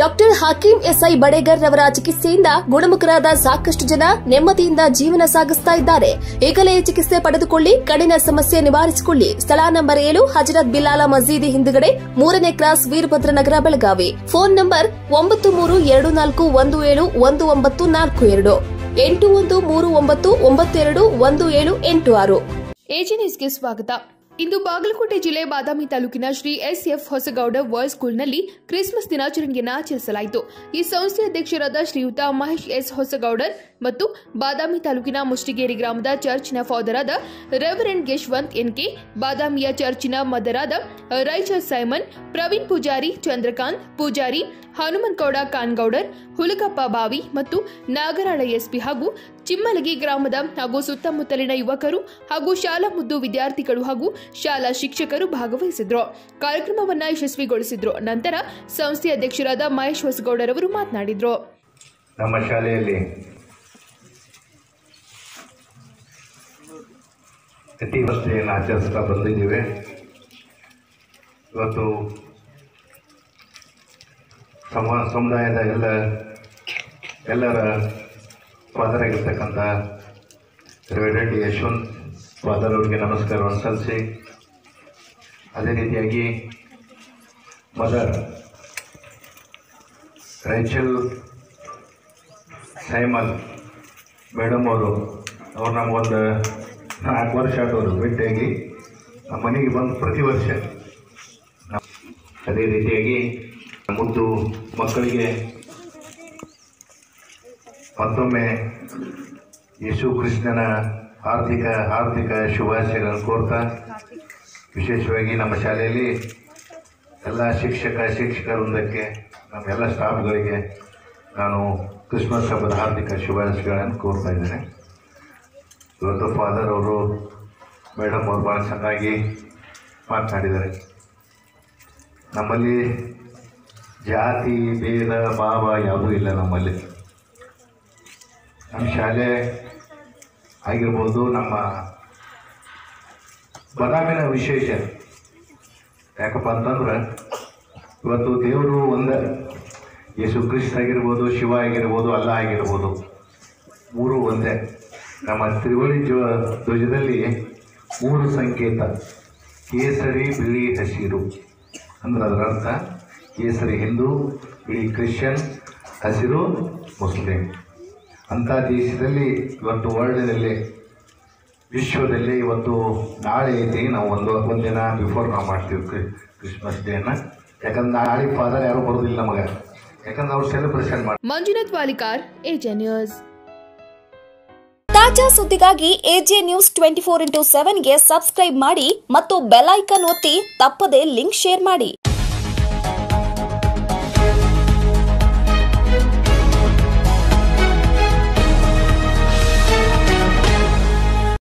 doctor Hakim SI ಬಡೇಗರ್ ರವರ ಚಿಕಿತ್ಸೆಯಿಂದ ಗುಣಮುಖರಾದ ಸಾಕಷ್ಟು ಜನ ನೆಮ್ಮದಿಯಿಂದ ಜೀವನ ಸಾಗಿಸ್ತಾ ಇದ್ದಾರೆ ಈಗಲೇ ಚಿಕಿತ್ಸೆ ಪಡೆದುಕೊಳ್ಳಿ ಕಡಿನ ಸಮಸ್ಯೆ ನಿವಾರಿಸಿಕೊಳ್ಳಿ ಸ್ಥಳ ನಂಬರ್ ಏಳು ಹಜರತ್ ಬಿಲಾಲ ಮಸೀದಿ ಹಿಂದುಗಡೆ ಮೂರನೇ cross Veerabhadra Nagar Belagavi phone number ಒಂಬತ್ತು ಮೂರು ಎರಡು ನಾಲ್ಕು ಒಂದು ಏಳು ಒಂದು ಒಂಬತ್ತು ನಾಲ್ಕು ಎರಡು ಎಂಟು ಒಂದು ಮೂರು ಒಂಬತ್ತು ಒಂಬತ್ತೆರಡು ಒಂದು ಏಳು ಎಂಟು ಆರು ಎಜಿ ನ್ಯೂಸ್ಗೆ ಸ್ವಾಗತ ಇಂದು ಬಾಗಲಕೋಟೆ ಜಿಲ್ಲೆ ಬಾದಾಮಿ ತಾಲೂಕಿನ Shri S F Hosagouda world ಸ್ಕೂಲ್ನಲ್ಲಿ ಕ್ರಿಸ್ಮಸ್ ದಿನಾಚರಣೆಯನ್ನು ಆಚರಿಸಲಾಯಿತು ಈ ಸಂಸ್ಥೆ ಅಧ್ಯಕ್ಷರಾದ ಶ್ರೀಯುತ ಮಹೇಶ್ ಎಸ್ ಹೊಸಗೌಡರ್ ಮತ್ತು ಬಾದಾಮಿ ತಾಲೂಕಿನ ಮುಷ್ಟಿಗೇರಿ ಗ್ರಾಮದ ಚರ್ಚ್ನ ಫಾದರ್ ಆದ ರೆವರೆಂಡ್ ಯಶವಂತ್ ಎನ್ಕೆ ಬಾದಾಮಿಯ ಚರ್ಚಿನ ಮದರಾದ ರೈಚರ್ ಸೈಮನ್ ಪ್ರವೀಣ್ ಪೂಜಾರಿ ಚಂದ್ರಕಾಂತ್ ಪೂಜಾರಿ ಹನುಮನ್ಗೌಡ ಕಾನ್ಗೌಡರ್ ಹುಲಕಪ್ಪ ಬಾವಿ ಮತ್ತು ನಾಗರಾಳ ಎಸ್ಪಿ ಹಾಗೂ ಚಿಮ್ಮಲಗಿ ಗ್ರಾಮದ ಹಾಗೂ ಸುತ್ತಮುತ್ತಲಿನ ಯುವಕರು ಹಾಗೂ ಶಾಲಾ ಮುದ್ದು ವಿದ್ಯಾರ್ಥಿಗಳು ಹಾಗೂ ಶಾಲಾ ಶಿಕ್ಷಕರು ಭಾಗವಹಿಸಿದ್ರು ಕಾರ್ಯಕ್ರಮವನ್ನ ಯಶಸ್ವಿಗೊಳಿಸಿದ್ರು ನಂತರ ಸಂಸ್ಥೆ ಅಧ್ಯಕ್ಷರಾದ ಮಹೇಶ್ ಹೊಸಗೌಡರವರು ಮಾತನಾಡಿದ್ರು ನಮ್ಮ ಶಾಲೆಯಲ್ಲಿ ಅತಿವೃಷ್ಟಿಯನ್ನು ಆಚರಿಸ್ತಾ ಬಂದಿದ್ದೇವೆ ಇವತ್ತು ಸಮ ಸಮುದಾಯದ ಎಲ್ಲ ಎಲ್ಲರ ಫಾದರಾಗಿರ್ತಕ್ಕಂಥ ರೆಡ್ಡಿ ಯಶವಂತ್ ಫಾದರ್ ಅವರಿಗೆ ನಮಸ್ಕಾರವನ್ನು ಸಲ್ಲಿಸಿ ಅದೇ ರೀತಿಯಾಗಿ ಮದರ್ ರೈಚಲ್ ಸೈಮಲ್ ಮೇಡಮ್ ಅವರು ಅವ್ರು ನಮಗೊಂದು ನಾಲ್ಕು ವರ್ಷ ಆದವರು ಭೇಟಿಯಾಗಿ ನಮ್ಮ ಮನೆಗೆ ಬಂದು ಪ್ರತಿ ವರ್ಷ ನಮ್- ಅದೇ ರೀತಿಯಾಗಿ ಮುದ್ದು ಮಕ್ಕಳಿಗೆ ಮತ್ತೊಮ್ಮೆ ಯೇಸು ಕೃಷ್ಣನ ಆರ್ಥಿಕ ಆರ್ಥಿಕ ಶುಭಾಶಯಗಳನ್ನು ಕೋರ್ತಾ ವಿಶೇಷವಾಗಿ ನಮ್ಮ ಶಾಲೆಯಲ್ಲಿ ಎಲ್ಲ ಶಿಕ್ಷಕ ಶಿಕ್ಷಕ ವೃಂದಕ್ಕೆ ನಮ್ಮ ಎಲ್ಲ ಸ್ಟಾಫ್ಗಳಿಗೆ ನಾನು ಕ್ರಿಸ್ಮಸ್ ಹಬ್ಬದ ಹಾರ್ದಿಕ ಶುಭಾಶಯಗಳನ್ನು ಕೋರ್ತಾ ಇದ್ದೇನೆ ಇವತ್ತು ಫಾದರ್ ಅವರು ಮೇಡಮ್ ಅವರು ಭಾಳ ಚೆನ್ನಾಗಿ ಮಾತನಾಡಿದ್ದಾರೆ ನಮ್ಮಲ್ಲಿ ಜಾತಿ ಭೇದ ಭಾವ ಯಾವುದೂ ಇಲ್ಲ ನಮ್ಮಲ್ಲಿ ನಮ್ಮ ಶಾಲೆ ಆಗಿರ್ಬೋದು ನಮ್ಮ ಬದಾಮಿನ ವಿಶೇಷ ಯಾಕಪ್ಪ ಅಂತಂದ್ರೆ ಇವತ್ತು ದೇವರು ಒಂದೇ ಯೇಸು ಕ್ರಿಸ್ತ ಆಗಿರ್ಬೋದು ಶಿವ ಆಗಿರ್ಬೋದು ಅಲ್ಲ ಆಗಿರ್ಬೋದು ಮೂರು ಒಂದೇ ನಮ್ಮ ತ್ರಿವಳಿ ಜ್ವ ಧ್ವಜದಲ್ಲಿ ಮೂರು ಸಂಕೇತ ಕೇಸರಿ ಬಿಳಿ ಹಸಿರು ಅಂದ್ರೆ ಅದರ ಅರ್ಥ ಕೇಸರಿ ಹಿಂದೂ ಬಿಳಿ ಕ್ರಿಶ್ಚಿಯನ್ ಹಸಿರು ಮುಸ್ಲಿಂ ಅಂಥ ದೇಶದಲ್ಲಿ ಇವತ್ತು ವರ್ಲ್ಡ್ನಲ್ಲಿ ವಿಶ್ವದಲ್ಲಿ ಇವತ್ತು ನಾಳೆ ಐತಿ ನಾವು ಒಂದು ಒಂದಿನ ಬಿಫೋರ್ ನಾವು ಮಾಡ್ತೀವಿ ಕ್ರಿ- ಕ್ರಿಸ್ಮಸ್ ಡೇನ ಯಾಕಂದ್ರೆ ನಾಳೆ ಫಾದರ್ ಯಾರು ಬರೋದಿಲ್ಲ ನಮಗೆ ಯಾಕಂದ್ರೆ ಅವ್ರು ಸೆಲೆಬ್ರೇಷನ್ ಮಾಡಿ ಮಂಜುನಾಥ್ ವಾಲಿಕಾರ್ ಎಜೆ ನ್ಯೂಸ್ ತಾಜಾ ಸುದ್ದಿಗಾಗಿ AJ news twenty four into ಸೆವೆನ್ಗೆ ಸಬ್ಸ್ಕ್ರೈಬ್ ಮಾಡಿ ಮತ್ತು ಬೆಲ್ ಐಕನ್ ಒತ್ತಿ ತಪ್ಪದೇ ಲಿಂಕ್ ಶೇರ್ ಮಾಡಿ